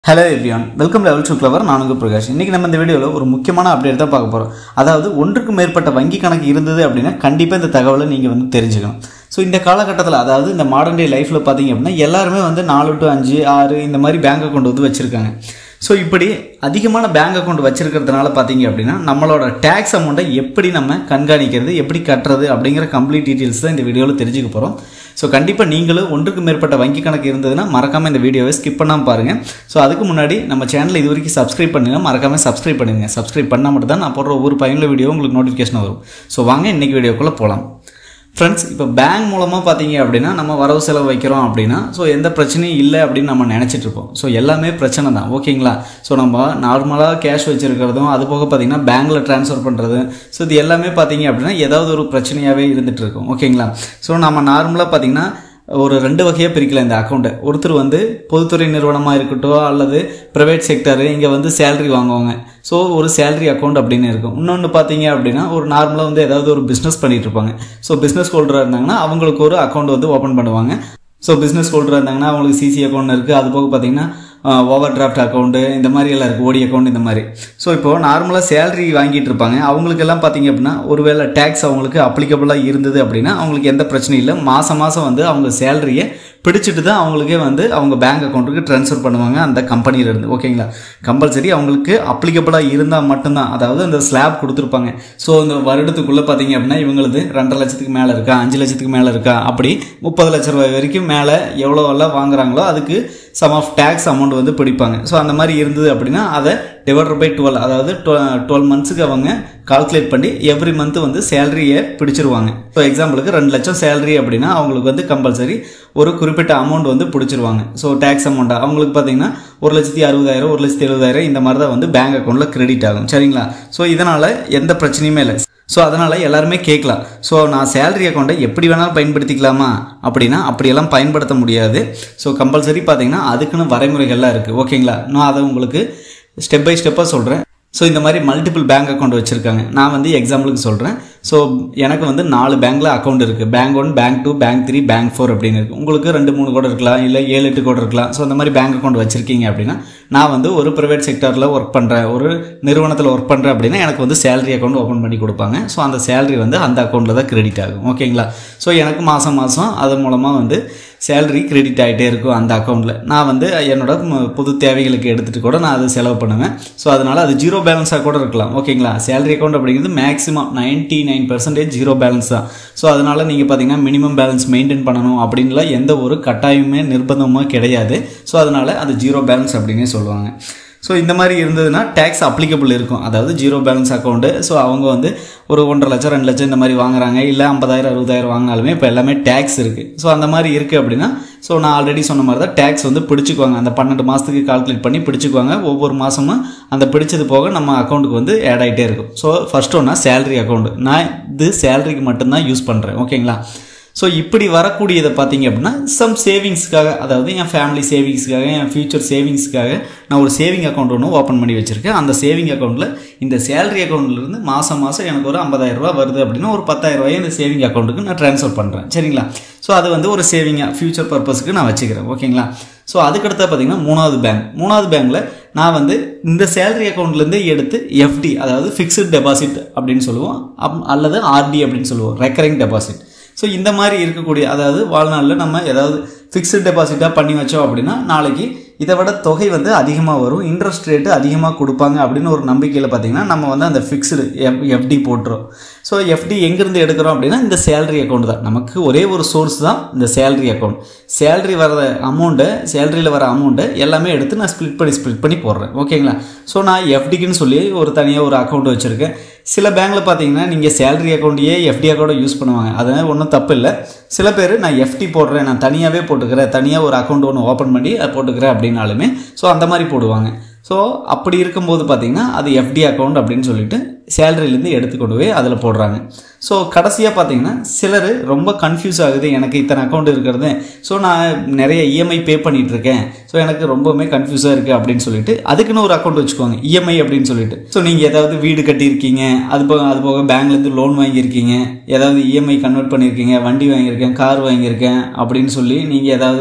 hello everyone welcome level two clever நான் உங்கள் பிரகாஷ் இன்றைக்கி நம்ம இந்த வீடியோவில் ஒரு முக்கியமான அப்டேட் தான் பார்க்க போகிறோம் அதாவது ஒன்றுக்கு மேற்பட்ட வங்கி கணக்கு இருந்தது அப்படின்னா கண்டிப்பாக இந்த தகவலை நீங்கள் வந்து தெரிஞ்சுக்கணும் ஸோ இந்த காலகட்டத்தில் அதாவது இந்த மாடர்ன் டே லைஃப்பில் பார்த்தீங்க அப்படின்னா எல்லாருமே வந்து நாலு டு அஞ்சு ஆறு இந்த மாதிரி பேங்க் அக்கௌண்ட் வந்து வச்சுருக்காங்க ஸோ இப்படி அதிகமான பேங்க் அக்கௌண்ட் வச்சிருக்கிறதுனால பார்த்தீங்க அப்படின்னா நம்மளோட டேக்ஸ் அமௌண்ட்டை எப்படி நம்ம கண்காணிக்கிறது எப்படி கட்டுறது அப்படிங்கிற கம்ப்ளீட் டீட்டெயில்ஸ் தான் இந்த வீடியோவில் தெரிஞ்சுக்க போகிறோம் ஸோ கண்டிப்பாக நீங்களும் ஒன்றுக்கு மேற்பட்ட வங்கி கணக்கு இருந்ததுன்னா மறக்காமல் இந்த வீடியோவை ஸ்கிப் பண்ணாமல் பாருங்கள் ஸோ அதுக்கு முன்னாடி நம்ம சேனலை இது வரைக்கும் சப்ஸ்கிரைப் பண்ணுங்க மறக்காமல் சப்ஸ்கிரைப் பண்ணுங்க சப்ஸ்கிரைப் பண்ணால் மட்டும் தான் நான் போடுற ஒவ்வொரு பயனுள்ள வீடியோ உங்களுக்கு நோட்டிஃபிகேஷன் வரும் ஸோ வாங்க இன்றைக்கி வீடியோக்குள்ளே போகலாம் ஃப்ரெண்ட்ஸ் இப்போ பேங்க் மூலமாக பார்த்தீங்க அப்படின்னா நம்ம வரவு செலவு வைக்கிறோம் அப்படின்னா ஸோ எந்த பிரச்சனையும் இல்லை அப்படின்னு நம்ம நினச்சிட்டு இருப்போம் ஸோ எல்லாமே பிரச்சனை தான் ஓகேங்களா ஸோ நம்ம நார்மலாக கேஷ் வச்சுருக்கிறதும் அது போக பார்த்தீங்கன்னா பேங்க்கில் ட்ரான்ஸ்ஃபர் பண்ணுறது ஸோ இது எல்லாமே பார்த்தீங்க அப்படின்னா ஏதாவது ஒரு பிரச்சனையாகவே இருந்துகிட்டு இருக்கும் ஓகேங்களா ஸோ நம்ம நார்மலாக பார்த்தீங்கன்னா ஒரு ரெண்டு வகையாக பிரிக்கலாம் இந்த அக்கௌண்ட்டை ஒருத்தர் வந்து பொதுத்துறை நிறுவனமாக இருக்கட்டும் அல்லது ப்ரைவேட் செக்டரு இங்கே வந்து சேலரி வாங்குவாங்க ஸோ ஒரு சேலரி அக்கௌண்ட் அப்படின்னு இருக்கும் இன்னொன்று பார்த்தீங்க அப்படின்னா ஒரு நார்மலாக வந்து ஏதாவது ஒரு பிஸ்னஸ் பண்ணிட்டு இருப்பாங்க ஸோ பிஸ்னஸ் ஹோல்டராக இருந்தாங்கன்னா அவங்களுக்கு ஒரு அக்கௌண்ட் வந்து ஓப்பன் பண்ணுவாங்க ஸோ பிஸ்னஸ் ஹோல்டராக இருந்தாங்கன்னா அவங்களுக்கு சிசி அக்கௌண்ட் இருக்குது அது போக பார்த்தீங்கன்னா ஓவர் டிராஃப்ட் அக்கௌண்ட்டு இந்த மாதிரி எல்லாம் இருக்குது ஓடி அக்கௌண்ட் இந்த மாதிரி ஸோ இப்போது நார்மலாக சேலரி வாங்கிட்டு இருப்பாங்க அவங்களுக்கெல்லாம் பார்த்தீங்க அப்படின்னா ஒருவேளை டேக்ஸ் அவங்களுக்கு அப்ளிகபிளாக இருந்தது அப்படின்னா அவங்களுக்கு எந்த பிரச்சனையும் இல்லை மாதம் மாதம் வந்து அவங்க சேலரியை பிடிச்சிட்டு தான் அவங்களுக்கே வந்து அவங்க பேங்க் அக்கௌண்ட்டுக்கு ட்ரான்ஸ்ஃபர் பண்ணுவாங்க அந்த கம்பெனியிலேருந்து ஓகேங்களா கம்பல்சரி அவங்களுக்கு அப்ளிகபிளாக இருந்தால் மட்டும்தான் அதாவது அந்த ஸ்லாப் கொடுத்துருப்பாங்க ஸோ இந்த வருடத்துக்குள்ளே பார்த்தீங்க அப்படின்னா இவங்களது ரெண்டரை லட்சத்துக்கு மேலே இருக்கா அஞ்சு லட்சத்துக்கு மேலே இருக்கா அப்படி முப்பது லட்ச ரூபாய் வரைக்கும் மேலே எவ்வளோ எல்லாம் வாங்குறாங்களோ அதுக்கு சம் ஆஃப் டேக்ஸ் அமௌண்ட் வந்து பிடிப்பாங்க ஸோ அந்த மாதிரி இருந்தது அப்படின்னா அதை டிவைடர் பை டுவெல் அதாவது டுவெல் மந்த்ஸுக்கு அவங்க கால்குலேட் பண்ணி எவ்ரி மந்த் வந்து சேலரியை பிடிச்சிருவாங்க ஸோ எக்ஸாம்பிளுக்கு ரெண்டு லட்சம் சேலரி அப்படின்னா அவங்களுக்கு வந்து கம்பல்சரி ஒரு குறிப்பிட்ட அமௌண்ட் வந்து பிடிச்சிருவாங்க ஸோ டேக்ஸ் அமௌண்ட்டாக அவங்களுக்கு பார்த்தீங்கன்னா ஒரு லட்சத்தி அறுபதாயிரம் ஒரு லட்சத்தி எழுபதாயிரம் இந்த மாதிரி தான் வந்து பேங்க் அக்கௌண்ட்டில் கிரெடிட் ஆகும் சரிங்களா ஸோ இதனால் எந்த பிரச்சனையுமே இல்லை ஸோ அதனால் எல்லாருமே கேட்கலாம் ஸோ நான் சேலரி அக்கௌண்ட்டை எப்படி வேணாலும் பயன்படுத்திக்கலாமா அப்படின்னா அப்படியெல்லாம் பயன்படுத்த முடியாது ஸோ கம்பல்சரி பார்த்தீங்கன்னா அதுக்குன்னு வரைமுறைகள்லாம் இருக்குது ஓகேங்களா நான் அதை உங்களுக்கு ஸ்டெப் பை ஸ்டெப்பாக சொல்கிறேன் ஸோ இந்த மாதிரி மல்டிபிள் பேங்க் அக்கௌண்ட் வச்சுருக்காங்க நான் வந்து எக்ஸாம்பிளுக்கு சொல்கிறேன் ஸோ எனக்கு வந்து நாலு பேங்க்கில் அக்கௌண்ட் இருக்குது bank one bank two bank three bank four அப்படின்னு இருக்குது உங்களுக்கு ரெண்டு மூணு கூட இருக்கலாம் இல்லை ஏழு எட்டு கூட இருக்கலாம் ஸோ அந்த மாதிரி பேங்க் அக்கௌண்ட் வச்சுருக்கீங்க அப்படின்னா நான் வந்து ஒரு ப்ரைவேட் செக்டரில் ஒர்க் பண்ணுறேன் ஒரு நிறுவனத்தில் ஒர்க் பண்ணுறேன் அப்படின்னா எனக்கு வந்து சேலரி அக்கௌண்ட் ஓப்பன் பண்ணி கொடுப்பாங்க ஸோ அந்த சேலரி வந்து அந்த அக்கௌண்ட்டில் தான் கிரெடிட் ஆகும் ஓகேங்களா ஸோ எனக்கு மாதம் மாதம் அது மூலமாக வந்து சேலரி கிரெடிட் ஆகிட்டே இருக்கும் அந்த அக்கௌண்ட்டில் நான் வந்து என்னோட புது தேவைகளுக்கு எடுத்துகிட்டு கூட நான் அதை செலவு பண்ணுவேன் ஸோ அதனால் அது ஜீரோ பேலன்ஸாக கூட இருக்கலாம் ஓகேங்களா சேலரி அக்கௌண்ட் அப்படிங்கிறது maximum ninety nine percentage zero balance தான் ஸோ அதனால் நீங்கள் பார்த்தீங்கன்னா மினிமம் பேலன்ஸ் மெயின்டைன் பண்ணணும் அப்படின்லாம் எந்த ஒரு கட்டாயமே நிர்பந்தமாக கிடையாது ஸோ அதனால் அது ஜீரோ பேலன்ஸ் அப்படின்னே சொல்லுவாங்க ஸோ இந்த மாதிரி இருந்ததுன்னா டேக்ஸ் அப்ளிகபிள் இருக்கும் அதாவது ஜீரோ பேலன்ஸ் அக்கௌண்ட்டு ஸோ அவங்க வந்து ஒரு ஒன்றரை லட்சம் ரெண்டு லட்சம் இந்த மாதிரி வாங்குறாங்க இல்லை ஐம்பதாயிரம் அறுபதாயிரம் வாங்கினாலுமே இப்போ எல்லாமே டேக்ஸ் இருக்குது ஸோ அந்த மாதிரி இருக்குது அப்படின்னா ஸோ நான் ஆல்ரெடி சொன்ன மாதிரி தான் டேக்ஸ் வந்து பிடிச்சிக்குவாங்க அந்த பன்னெண்டு மாதத்துக்கு கால்குலேட் பண்ணி பிடிச்சிக்குவாங்க ஒவ்வொரு மாதமும் அந்த பிடிச்சது போக நம்ம அக்கௌண்ட்டுக்கு வந்து ஆட் ஆகிட்டே இருக்கும் ஸோ ஃபஸ்ட் ஒன்றா சேலரி அக்கௌண்ட் நான் இது சேலரிக்கு மட்டும்தான் யூஸ் பண்ணுறேன் ஓகேங்களா ஸோ இப்படி வரக்கூடியதை பார்த்தீங்க அப்படின்னா சம் சேவிங்ஸ்க்காக அதாவது என் ஃபேமிலி சேவிங்ஸ்க்காக என் ஃபியூச்சர் சேவிங்ஸ்க்காக நான் ஒரு சேவிங் அக்கௌண்ட் ஒன்று ஓப்பன் பண்ணி வச்சுருக்கேன் அந்த சேவிங் அக்கௌண்ட்டில் இந்த சேலரி அக்கௌண்ட்லேருந்து மாதம் மாதம் எனக்கு ஒரு ஐம்பதாயிரரூபா வருது அப்படின்னா ஒரு பத்தாயிரரூபாயை இந்த சேவிங் அக்கௌண்ட்டுக்கு நான் ட்ரான்ஸ்ஃபர் பண்ணுறேன் சரிங்களா ஸோ அது வந்து ஒரு சேவிங்காக ஃபியூச்சர் பர்பஸ்க்கு நான் வச்சுக்கிறேன் ஓகேங்களா ஸோ அதுக்கடுத்து பார்த்தீங்கன்னா மூணாவது பேங்க் மூணாவது பேங்க்கில் நான் வந்து இந்த சேலரி அக்கௌண்ட்லேருந்து எடுத்து எஃப்டி அதாவது ஃபிக்ஸ்டு டெபாசிட் அப்படின்னு சொல்லுவோம் அல்லது ஆர்டி அப்படின்னு சொல்லுவோம் ரெக்கரிங் டெபாசிட் ஸோ இந்த மாதிரி இருக்கக்கூடிய அதாவது வாழ்நாளில் நம்ம ஏதாவது ஃபிக்ஸ்டு டெபாசிட்டாக பண்ணி வச்சோம் அப்படின்னா நாளைக்கு இதை விட தொகை வந்து அதிகமாக வரும் இன்ட்ரெஸ்ட் ரேட்டு அதிகமாக கொடுப்பாங்க அப்படின்னு ஒரு நம்பிக்கையில் பார்த்தீங்கன்னா நம்ம வந்து அந்த ஃபிக்ஸ்டு எஃப் எஃப்டி போட்டுரும் ஸோ எஃப்டி எங்கேருந்து எடுக்கிறோம் அப்படின்னா இந்த சேலரி அக்கௌண்ட் தான் நமக்கு ஒரே ஒரு சோர்ஸ் தான் இந்த சேலரி அக்கௌண்ட் சேலரி வர அமௌண்ட்டை சேலரியில் வர அமௌண்ட்டை எல்லாமே எடுத்து நான் ஸ்ப்ளிட் பண்ணி ஸ்ப்ளிட் பண்ணி போடுறேன் ஓகேங்களா ஸோ நான் எஃப்டிக்குன்னு சொல்லி ஒரு தனியாக ஒரு அக்கௌண்ட் வச்சுருக்கேன் சில பேங்க்கில் பார்த்தீங்கன்னா நீங்கள் சேலரி அக்கௌண்ட்டையே எஃப்டி அக்கௌண்ட்டை யூஸ் பண்ணுவாங்க அதனால் ஒன்றும் தப்பு இல்லை சில பேர் நான் எஃப்டி போடுறேன் நான் தனியாகவே போட்டுக்கிறேன் தனியாக ஒரு அக்கௌண்ட் ஒன்று ஓப்பன் பண்ணி போட்டுக்கிறேன் அப்படின்னாலுமே ஸோ அந்த மாதிரி போடுவாங்க ஸோ அப்படி இருக்கும்போது பார்த்தீங்கன்னா அது எஃப்டி அக்கௌண்ட் அப்படின்னு சொல்லிட்டு சேலரியிலேருந்து எடுத்து கொண்டு போய் அதில் போடுறாங்க ஸோ கடைசியாக பார்த்தீங்கன்னா சிலர் ரொம்ப கன்ஃபியூஸ் ஆகுது எனக்கு இத்தனை அக்கௌண்ட் இருக்கிறது ஸோ நான் நிறைய இஎம்ஐ பே பண்ணிட்டு இருக்கேன் ஸோ எனக்கு ரொம்பவுமே கன்ஃபியூஸாக இருக்குது அப்படின்னு சொல்லிட்டு அதுக்குன்னு ஒரு அக்கௌண்ட் வச்சுக்கோங்க இஎம்ஐ அப்படின்னு சொல்லிட்டு ஸோ நீங்கள் ஏதாவது வீடு கட்டியிருக்கீங்க அது போக அது போக பேங்க்லேருந்து லோன் வாங்கியிருக்கீங்க ஏதாவது இஎம்ஐ கன்வெர்ட் பண்ணியிருக்கீங்க வண்டி வாங்கியிருக்கேன் கார் வாங்கியிருக்கேன் அப்படின்னு சொல்லி நீங்கள் ஏதாவது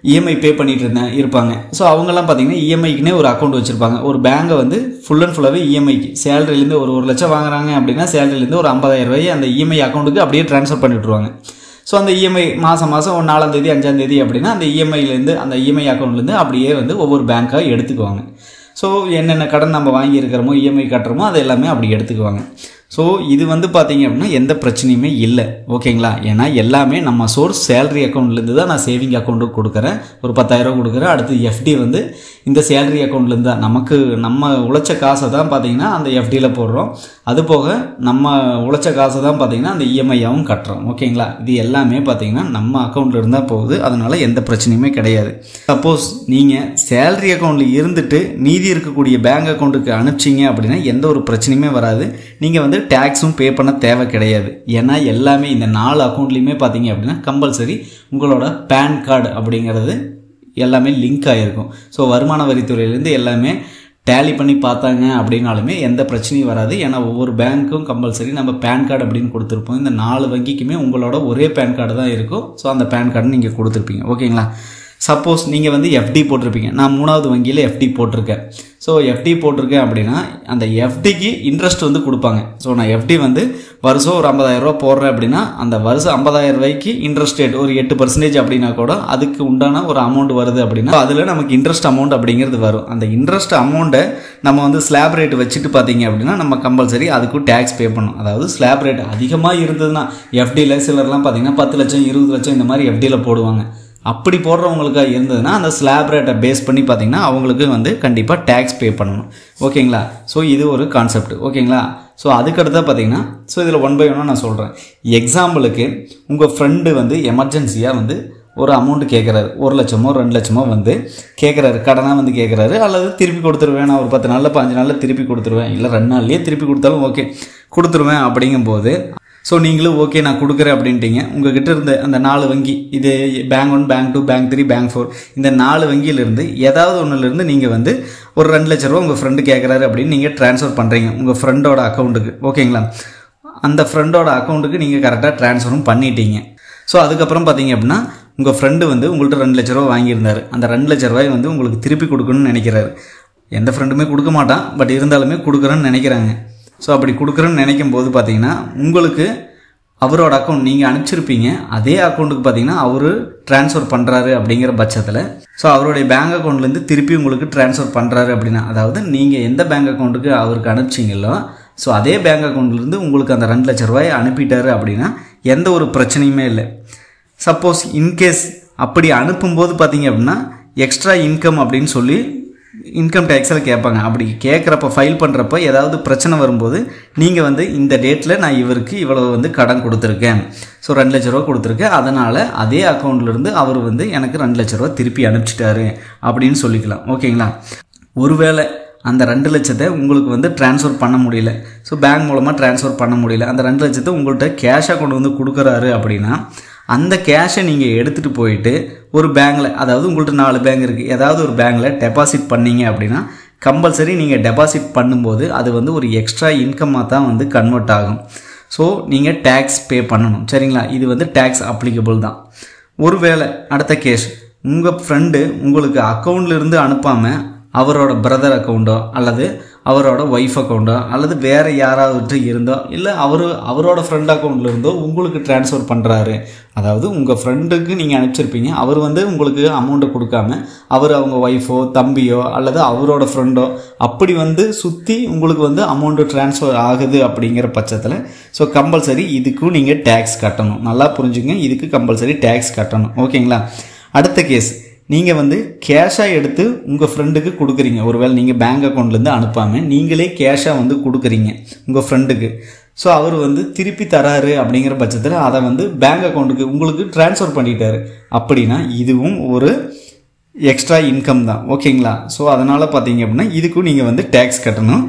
இஎம்ஐ பே பண்ணிட்டு இருந்தேன் இருப்பாங்க ஸோ அவங்கெல்லாம் பார்த்தீங்கன்னா இஎம்ஐக்குனே ஒரு அக்கௌண்ட் வச்சுருப்பாங்க ஒரு பேங்கை வந்து ஃபுல் அண்ட் ஃபுல்லாகவே இஎம்ஐக்கு சேலரிலேருந்து ஒரு ஒரு லட்சம் வாங்குறாங்க அப்படின்னா சேலரிலேருந்து ஒரு ஐம்பதாயிரம் ரூபாய் அந்த இஎம்ஐ அக்கௌண்ட்டுக்கு அப்படியே ட்ரான்ஸ்ஃபர் பண்ணி விட்ருவாங்க ஸோ அந்த இஎம்ஐ மாதம் மாதம் ஒரு நாலாந்தேதி அஞ்சாந்தேதி அப்படின்னா அந்த இஎம்ஐலேருந்து அந்த இஎம்ஐ அக்கௌண்ட்லேருந்து அப்படியே வந்து ஒவ்வொரு பேங்க்காக எடுத்துக்குவாங்க ஸோ என்னென்ன கடன் நம்ம வாங்கியிருக்கிறோமோ இஎம்ஐ கட்டுறோமோ அது எல்லாமே அப்படி எடுத்துக்குவாங்க ஸோ இது வந்து பார்த்தீங்க அப்படின்னா எந்த பிரச்சனையுமே இல்லை ஓகேங்களா ஏன்னா எல்லாமே நம்ம சோர்ஸ் சேலரி அக்கௌண்ட்லேருந்து தான் நான் சேவிங் அக்கௌண்ட்டுக்கு கொடுக்குறேன் ஒரு பத்தாயிரம் கொடுக்குறேன் அடுத்து எஃப்டி வந்து இந்த சேலரி அக்கௌண்ட்லேருந்து தான் நமக்கு நம்ம உழைச்ச காசை தான் பார்த்தீங்கன்னா அந்த எஃப்டியில் போடுறோம் அது போக நம்ம உழைச்ச காசை தான் பார்த்தீங்கன்னா அந்த இஎம்ஐயாகவும் கட்டுறோம் ஓகேங்களா இது எல்லாமே பார்த்தீங்கன்னா நம்ம அக்கௌண்ட்டில் இருந்தால் போகுது அதனால் எந்த பிரச்சனையுமே கிடையாது சப்போஸ் நீங்கள் சேலரி அக்கௌண்ட்டில் இருந்துட்டு மீதி இருக்கக்கூடிய பேங்க் அக்கௌண்ட்டுக்கு அனுப்பிச்சிங்க அப்படின்னா எந்த ஒரு பிரச்சனையுமே வராது நீங்கள் வந்து டேக்ஸும் பே பண்ண தேவை கிடையாது ஏன்னா எல்லாமே இந்த நாலு அக்கௌண்ட்லேயுமே பார்த்தீங்க அப்படின்னா கம்பல்சரி உங்களோட பேன் கார்டு அப்படிங்கிறது எல்லாமே லிங்க் ஆகிருக்கும் ஸோ வருமான வரித்துறையிலேருந்து எல்லாமே டேலி பண்ணி பார்த்தாங்க அப்படின்னாலுமே எந்த பிரச்சனையும் வராது ஏன்னா ஒவ்வொரு பேங்க்கும் கம்பல்சரி நம்ம பேன் கார்டு அப்படின்னு கொடுத்துருப்போம் இந்த நாலு வங்கிக்குமே உங்களோட ஒரே பேன் கார்டு தான் இருக்கும் ஸோ அந்த பேன் கார்டு நீங்கள் கொடுத்துருப்பீங்க ஓகேங்களா சப்போஸ் நீங்கள் வந்து எஃப்டி போட்டிருப்பீங்க நான் மூணாவது வங்கியில் எஃப்டி போட்டிருக்கேன் ஸோ எஃப்டி போட்டிருக்கேன் அப்படின்னா அந்த எஃப்டிக்கு இன்ட்ரெஸ்ட் வந்து கொடுப்பாங்க ஸோ நான் எஃப்டி வந்து வருஷம் ஒரு ஐம்பதாயிரம் ரூபா போடுறேன் அப்படின்னா அந்த வருஷம் ஐம்பதாயிரம் ரூபாய்க்கு இன்ட்ரெஸ்ட் ரேட் ஒரு எட்டு பர்சன்டேஜ் அப்படின்னா கூட அதுக்கு உண்டான ஒரு அமௌண்ட் வருது அப்படின்னா அதில் நமக்கு இன்ட்ரெஸ்ட் அமௌண்ட் அப்படிங்கிறது வரும் அந்த இன்ட்ரெஸ்ட் அமௌண்ட்டை நம்ம வந்து ஸ்லாப் ரேட் வச்சுட்டு பார்த்தீங்க அப்படின்னா நம்ம கம்பல்சரி அதுக்கும் டேக்ஸ் பே பண்ணணும் அதாவது ஸ்லாப் ரேட் அதிகமாக இருந்ததுன்னா எஃப்டியில் சிலர்லாம் பார்த்தீங்கன்னா பத்து லட்சம் இருபது லட்சம் இந்த மாதிரி எஃப்டியில் போடுவாங்க அப்படி போடுறவங்களுக்காக இருந்ததுன்னா அந்த ஸ்லாப் ரேட்டை பேஸ் பண்ணி பார்த்தீங்கன்னா அவங்களுக்கு வந்து கண்டிப்பாக டேக்ஸ் பே பண்ணணும் ஓகேங்களா ஸோ இது ஒரு கான்செப்ட் ஓகேங்களா ஸோ அதுக்கடுத்தா பார்த்தீங்கன்னா ஸோ இதில் ஒன் பை ஒன்னாக நான் சொல்கிறேன் எக்ஸாம்பிளுக்கு உங்கள் ஃப்ரெண்டு வந்து எமர்ஜென்சியாக வந்து ஒரு அமௌண்ட் கேட்குறாரு ஒரு லட்சமோ ரெண்டு லட்சமோ வந்து கேட்குறாரு கடனாக வந்து கேட்குறாரு அல்லது திருப்பி கொடுத்துருவேன் நான் ஒரு பத்து நாளில் பாஞ்சு நாளில் திருப்பி கொடுத்துருவேன் இல்லை ரெண்டு நாள்லேயே திருப்பி கொடுத்தாலும் ஓகே கொடுத்துருவேன் அப்படிங்கும்போது ஸோ நீங்களும் ஓகே நான் கொடுக்குறேன் அப்படின்ட்டீங்க உங்ககிட்ட இருந்த அந்த நாலு வங்கி இது bank one bank two bank three bank four இந்த நாலு வங்கியிலிருந்து ஏதாவது ஒன்றுலேருந்து நீங்கள் வந்து ஒரு ரெண்டு லட்ச ரூபா உங்கள் ஃப்ரெண்டு கேட்குறாரு அப்படின்னு நீங்கள் ட்ரான்ஸ்ஃபர் பண்ணுறீங்க உங்கள் ஃப்ரெண்டோட அக்கௌண்ட்டுக்கு ஓகேங்களா அந்த ஃப்ரெண்டோட அக்கௌண்ட்டுக்கு நீங்கள் கரெக்டாக ட்ரான்ஸ்ஃபரும் பண்ணிட்டீங்க ஸோ அதுக்கப்புறம் பார்த்தீங்க அப்படின்னா உங்கள் ஃப்ரெண்டு வந்து உங்கள்கிட்ட ரெண்டு லட்ச ரூபா வாங்கியிருந்தாரு அந்த ரெண்டு லட்ச ரூபாய் வந்து உங்களுக்கு திருப்பி கொடுக்கணும்னு நினைக்கிறாரு எந்த ஃப்ரெண்டுமே கொடுக்க மாட்டான் பட் இருந்தாலுமே கொடுக்குறேன்னு நினைக்கிறாங்க ஸோ அப்படி கொடுக்குறேன்னு நினைக்கும் போது பார்த்தீங்கன்னா உங்களுக்கு அவரோட அக்கௌண்ட் நீங்கள் அனுப்பிச்சிருப்பீங்க அதே அக்கௌண்ட்டுக்கு பார்த்தீங்கன்னா அவர் ட்ரான்ஸ்ஃபர் பண்ணுறாரு அப்படிங்கிற பட்சத்தில் ஸோ அவருடைய பேங்க் அக்கௌண்ட்லேருந்து திருப்பி உங்களுக்கு ட்ரான்ஸ்ஃபர் பண்ணுறாரு அப்படின்னா அதாவது நீங்கள் எந்த பேங்க் அக்கௌண்ட்டுக்கு அவருக்கு அனுப்பிச்சிங்களோ ஸோ அதே பேங்க் அக்கௌண்ட்லேருந்து உங்களுக்கு அந்த ரெண்டு லட்ச ரூபாயை அனுப்பிட்டாரு அப்படின்னா எந்த ஒரு பிரச்சனையுமே இல்லை சப்போஸ் இன்கேஸ் அப்படி அனுப்பும்போது பார்த்தீங்க அப்படின்னா எக்ஸ்ட்ரா இன்கம் அப்படின்னு சொல்லி இன்கம் டேக்ஸில் கேட்பாங்க அப்படி கேட்குறப்ப ஃபைல் பண்ணுறப்ப ஏதாவது பிரச்சனை வரும்போது நீங்கள் வந்து இந்த டேட்டில் நான் இவருக்கு இவ்வளோ வந்து கடன் கொடுத்துருக்கேன் ஸோ ரெண்டு லட்ச ரூபா கொடுத்துருக்கேன் அதனால் அதே அக்கௌண்ட்லேருந்து அவர் வந்து எனக்கு ரெண்டு லட்ச ரூபா திருப்பி அனுப்பிச்சிட்டாரு அப்படின்னு சொல்லிக்கலாம் ஓகேங்களா ஒருவேளை அந்த ரெண்டு லட்சத்தை உங்களுக்கு வந்து ட்ரான்ஸ்ஃபர் பண்ண முடியல ஸோ பேங்க் மூலமாக ட்ரான்ஸ்ஃபர் பண்ண முடியல அந்த ரெண்டு லட்சத்தை உங்கள்கிட்ட கேஷாக கொண்டு வந்து கொடுக்குறாரு அப்படின்னா அந்த கேஷை நீங்கள் எடுத்துகிட்டு போயிட்டு ஒரு பேங்க்கில் அதாவது உங்கள்கிட்ட நாலு பேங்க் இருக்குது ஏதாவது ஒரு பேங்க்கில் டெபாசிட் பண்ணீங்க அப்படின்னா கம்பல்சரி நீங்கள் டெபாசிட் பண்ணும்போது அது வந்து ஒரு எக்ஸ்ட்ரா இன்கம்மாக தான் வந்து கன்வெர்ட் ஆகும் ஸோ நீங்கள் டேக்ஸ் பே பண்ணணும் சரிங்களா இது வந்து டேக்ஸ் அப்ளிகபிள் தான் ஒருவேளை அடுத்த கேஸ் உங்கள் ஃப்ரெண்டு உங்களுக்கு அக்கௌண்ட்லேருந்து அனுப்பாமல் அவரோட பிரதர் அக்கௌண்ட்டோ அல்லது அவரோட ஒய்ஃப் அக்கௌண்ட்டோ அல்லது வேறு யாராவது இருந்தோ இல்லை அவர் அவரோட ஃப்ரெண்ட் அக்கௌண்ட்டில் இருந்தோ உங்களுக்கு ட்ரான்ஸ்ஃபர் பண்ணுறாரு அதாவது உங்கள் ஃப்ரெண்டுக்கு நீங்கள் அனுப்பிச்சிருப்பீங்க அவர் வந்து உங்களுக்கு அமௌண்ட்டை கொடுக்காம அவர் அவங்க ஒய்ஃபோ தம்பியோ அல்லது அவரோட ஃப்ரெண்டோ அப்படி வந்து சுற்றி உங்களுக்கு வந்து அமௌண்ட்டு ட்ரான்ஸ்ஃபர் ஆகுது அப்படிங்கிற பட்சத்தில் ஸோ கம்பல்சரி இதுக்கும் நீங்கள் டேக்ஸ் கட்டணும் நல்லா புரிஞ்சுங்க இதுக்கு கம்பல்சரி டேக்ஸ் கட்டணும் ஓகேங்களா அடுத்த கேஸ் நீங்கள் வந்து கேஷாக எடுத்து உங்கள் ஃப்ரெண்டுக்கு கொடுக்குறீங்க ஒருவேளை நீங்கள் பேங்க் அக்கௌண்ட்லேருந்து அனுப்பாமல் நீங்களே கேஷாக வந்து கொடுக்குறீங்க உங்கள் ஃப்ரெண்டுக்கு ஸோ அவர் வந்து திருப்பி தராரு அப்படிங்கிற பட்சத்தில் அதை வந்து பேங்க் அக்கௌண்ட்டுக்கு உங்களுக்கு ட்ரான்ஸ்ஃபர் பண்ணிட்டாரு அப்படின்னா இதுவும் ஒரு எக்ஸ்ட்ரா இன்கம் தான் ஓகேங்களா ஸோ அதனால் பார்த்தீங்க அப்படின்னா இதுக்கும் நீங்கள் வந்து டேக்ஸ் கட்டணும்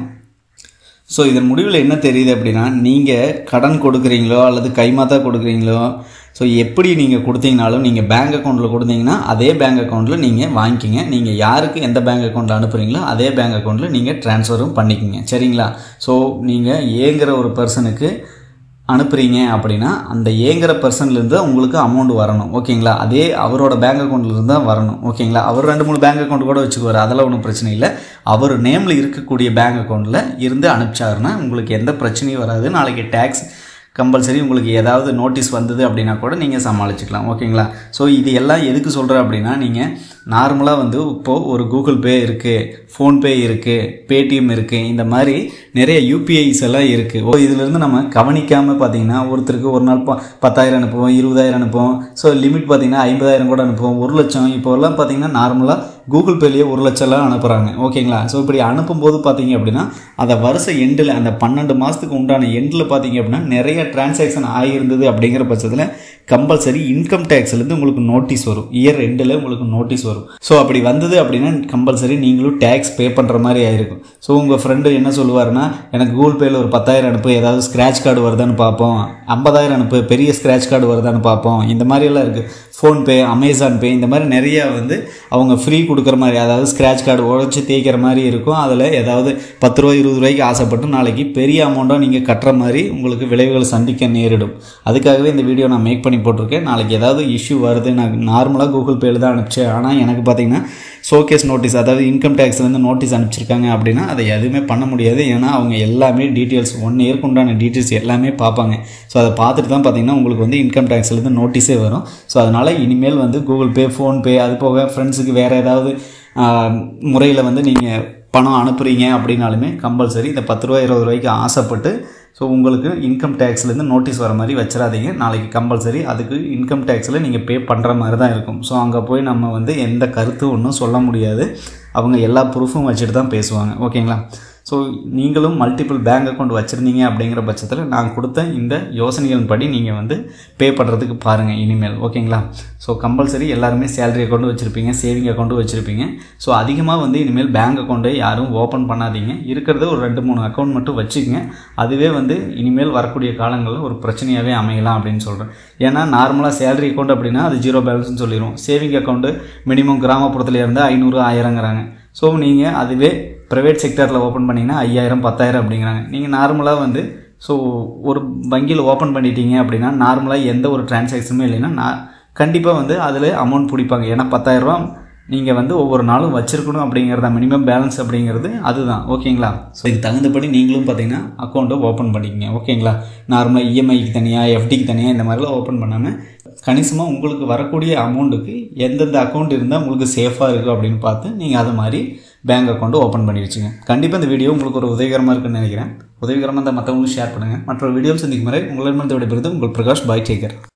ஸோ இதன் முடிவில் என்ன தெரியுது அப்படின்னா நீங்கள் கடன் கொடுக்குறீங்களோ அல்லது கைமாத்தா கொடுக்குறீங்களோ ஸோ எப்படி நீங்கள் கொடுத்தீங்கனாலும் நீங்கள் பேங்க் அக்கௌண்ட்டில் கொடுத்தீங்கன்னா அதே பேங்க் அக்கௌண்ட்டில் நீங்கள் வாங்கிக்கிங்க நீங்கள் யாருக்கு எந்த பேங்க் அக்கௌண்ட்டில் அனுப்புகிறீங்களோ அதே பேங்க் அக்கௌண்ட்டில் நீங்கள் ட்ரான்ஸ்ஃபரும் பண்ணிக்கோங்க சரிங்களா ஸோ நீங்கள் ஏங்கிற ஒரு பர்சனுக்கு அனுப்புகிறீங்க அப்படின்னா அந்த ஏங்குற பர்சன்லேருந்து உங்களுக்கு அமௌண்ட் வரணும் ஓகேங்களா அதே அவரோட பேங்க் அக்கௌண்ட்லேருந்து தான் வரணும் ஓகேங்களா அவர் ரெண்டு மூணு பேங்க் அக்கௌண்ட் கூட வச்சுக்குவார் அதெல்லாம் ஒன்றும் பிரச்சனை இல்லை அவர் நேமில் இருக்கக்கூடிய பேங்க் அக்கௌண்ட்டில் இருந்து அனுப்பிச்சாருன்னா உங்களுக்கு எந்த பிரச்சனையும் வராது நாளைக்கு டேக்ஸ் கம்பல்சரி உங்களுக்கு ஏதாவது நோட்டீஸ் வந்தது அப்படின்னா கூட நீங்கள் சமாளிச்சுக்கலாம் ஓகேங்களா ஸோ இது எல்லாம் எதுக்கு சொல்கிறேன் அப்படின்னா நீங்கள் நார்மலாக வந்து இப்போது ஒரு கூகுள் பே இருக்குது ஃபோன்பே இருக்குது பேடிஎம் இருக்குது இந்த மாதிரி நிறைய யூபிஐஸ் எல்லாம் இருக்குது ஓ இதிலேருந்து நம்ம கவனிக்காமல் பார்த்தீங்கன்னா ஒருத்தருக்கு ஒரு நாள் ப- பத்தாயிரம் அனுப்புவோம் இருபதாயிரம் அனுப்புவோம் ஸோ லிமிட் பார்த்தீங்கன்னா ஐம்பதாயிரம் கூட அனுப்புவோம் ஒரு லட்சம் இப்போல்லாம் பார்த்தீங்கன்னா நார்மலாக கூகுள் பேலேயே ஒரு லட்சம்லாம் அனுப்புகிறாங்க ஓகேங்களா ஸோ இப்படி அனுப்பும்போது பார்த்தீங்க அப்படின்னா அந்த வருஷ எண்டில் அந்த பன்னெண்டு மாதத்துக்கு உண்டான எண்டில் பார்த்தீங்க அப்படின்னா நிறைய டிரான்சாக்ஷன் ஆகியிருந்தது அப்படிங்கிற பட்சத்தில் கம்பல்சரி இன்கம் டேக்ஸ்லேருந்து உங்களுக்கு நோட்டீஸ் வரும் இயர் எண்டில் உங்களுக்கு நோட்டீஸ் வரும் ஸோ அப்படி வந்தது அப்படின்னா கம்பல்சரி நீங்களும் டேக்ஸ் பே பண்ணுற மாதிரி ஆயிருக்கும் ஸோ உங்கள் ஃப்ரெண்டு என்ன சொல்லுவாருன்னா எனக்கு கூகுள் பேயில் ஒரு பத்தாயிரம் அனுப்பு ஏதாவது ஸ்க்ராட்ச் கார்டு வருதான்னு பார்ப்போம் ஐம்பதாயிரம் அனுப்பு பெரிய ஸ்க்ராட்ச் கார்டு வருதான்னு பார்ப்போம் இந்த மாதிரியெல்லாம் இருக்குது ஃபோன்பே அமேசான் பே இந்த மாதிரி நிறைய வந்து அவங்க ஃப்ரீ கொடுக்குற மாதிரி அதாவது ஸ்க்ராட்ச் கார்டு உழைச்சி தேய்க்கிற மாதிரி இருக்கும் அதில் ஏதாவது பத்து ரூபா இருபது ரூபாய்க்கு ஆசைப்பட்டு நாளைக்கு பெரிய அமௌண்ட்டாக நீங்கள் கட்டுற மாதிரி உங்களுக்கு விளைவுகளை சந்திக்க நேரிடும் அதுக்காகவே இந்த வீடியோ நான் மேக் பண்ணி போட்டிருக்கேன் நாளைக்கு ஏதாவது இஷ்யூ வருது நான் நார்மலாக கூகுள் பேயில் தான் அனுப்பிச்சேன் ஆனால் எனக்கு பார்த்தீங்கன்னா ஷோகேஸ் நோட்டீஸ் அதாவது இன்கம் டேக்ஸ்லேருந்து நோட்டீஸ் அனுப்பிச்சிருக்காங்க அப்படின்னா அதை எதுவுமே பண்ண முடியாது ஏன்னா அவங்க எல்லாமே டீட்டெயில்ஸ் ஒன் இயர்க்கு உண்டான டீட்டெயில்ஸ் எல்லாமே பார்ப்பாங்க ஸோ அதை பார்த்துட்டு தான் பார்த்தீங்கன்னா உங்களுக்கு வந்து இன்கம் டேக்ஸ்லேருந்து நோட்டீஸே வரும் ஸோ அதனால் இனிமேல் வந்து கூகுள் பே ஃபோன்பே அது போக ஃப்ரெண்ட்ஸுக்கு வேறு ஏதாவது முறையில் வந்து நீங்கள் பணம் அனுப்புகிறீங்க அப்படின்னாலுமே கம்பல்சரி இந்த பத்து ரூபா இருபது ரூபாய்க்கு ஆசைப்பட்டு ஸோ உங்களுக்கு இன்கம் டேக்ஸ்லேருந்து நோட்டீஸ் வர மாதிரி வச்சிடாதீங்க நாளைக்கு கம்பல்சரி அதுக்கு இன்கம் டேக்ஸில் நீங்கள் பே பண்ணுற மாதிரி தான் இருக்கும் ஸோ அங்கே போய் நம்ம வந்து எந்த கருத்து ஒன்றும் சொல்ல முடியாது அவங்க எல்லா ப்ரூஃபும் வச்சுட்டு தான் பேசுவாங்க ஓகேங்களா ஸோ நீங்களும் மல்டிபிள் பேங்க் அக்கௌண்ட் வச்சுருந்தீங்க அப்படிங்கிற பட்சத்தில் நான் கொடுத்த இந்த யோசனைகளின் படி நீங்கள் வந்து பே பண்ணுறதுக்கு பாருங்கள் இனிமேல் ஓகேங்களா ஸோ கம்பல்சரி எல்லாருமே சேலரி அக்கௌண்ட்டு வச்சுருப்பீங்க சேவிங் அக்கௌண்ட்டும் வச்சுருப்பீங்க ஸோ அதிகமாக வந்து இனிமேல் பேங்க் அக்கௌண்ட்டை யாரும் ஓப்பன் பண்ணாதீங்க இருக்கிறத ஒரு ரெண்டு மூணு அக்கௌண்ட் மட்டும் வச்சுக்கங்க அதுவே வந்து இனிமேல் வரக்கூடிய காலங்களில் ஒரு பிரச்சனையாகவே அமையலாம் அப்படின்னு சொல்கிறேன் ஏன்னா நார்மலாக சேலரி அக்கௌண்ட் அப்படின்னா அது ஜீரோ பேலன்ஸ்னு சொல்லிடும் சேவிங் அக்கௌண்ட்டு மினிமம் கிராமப்புறத்துல இருந்து ஐநூறு ஆயிரங்கிறாங்க ஸோ நீங்கள் அதுவே ப்ரைவேட் செக்டரில் ஓப்பன் பண்ணிங்கன்னா ஐயாயிரம் பத்தாயிரம் அப்படிங்கிறாங்க நீங்கள் நார்மலாக வந்து ஸோ ஒரு வங்கியில் ஓப்பன் பண்ணிட்டீங்க அப்படின்னா நார்மலாக எந்த ஒரு டிரான்சாக்ஷனுமே இல்லைன்னா நான் கண்டிப்பாக வந்து அதில் அமௌண்ட் பிடிப்பாங்க ஏன்னா பத்தாயிரரூபா நீங்கள் வந்து ஒவ்வொரு நாளும் வச்சிருக்கணும் அப்படிங்கிறத மினிமம் பேலன்ஸ் அப்படிங்கிறது அதுதான் ஓகேங்களா ஸோ இதுக்கு தகுந்தபடி நீங்களும் பார்த்தீங்கன்னா அக்கௌண்ட்டை ஓப்பன் பண்ணிக்கங்க ஓகேங்களா நார்மலாக இஎம்ஐக்கு தனியாக எஃப்டிக்கு தனியாக இந்த மாதிரிலாம் ஓப்பன் பண்ணாமல் கணிசமாக உங்களுக்கு வரக்கூடிய அமௌண்ட்டுக்கு எந்தெந்த அக்கௌண்ட் இருந்தால் உங்களுக்கு சேஃபாக இருக்குது அப்படின்னு பார்த்து நீங்கள் அது மாதிரி பேங்க் அக்கௌண்ட்டு ஓப்பன் பண்ணி வச்சுங்க கண்டிப்பாக இந்த வீடியோ உங்களுக்கு ஒரு உதவிகரமாக இருக்குன்னு நினைக்கிறேன் உதவிகரமாக இருந்தால் மற்றவங்களுக்கு ஷேர் பண்ணுங்கள் மற்ற வீடியோவில் சந்திக்கும் முறை உங்களிடமிருந்து விடைபெறுது உங்கள் பிரகாஷ் பாய் டேக்கர்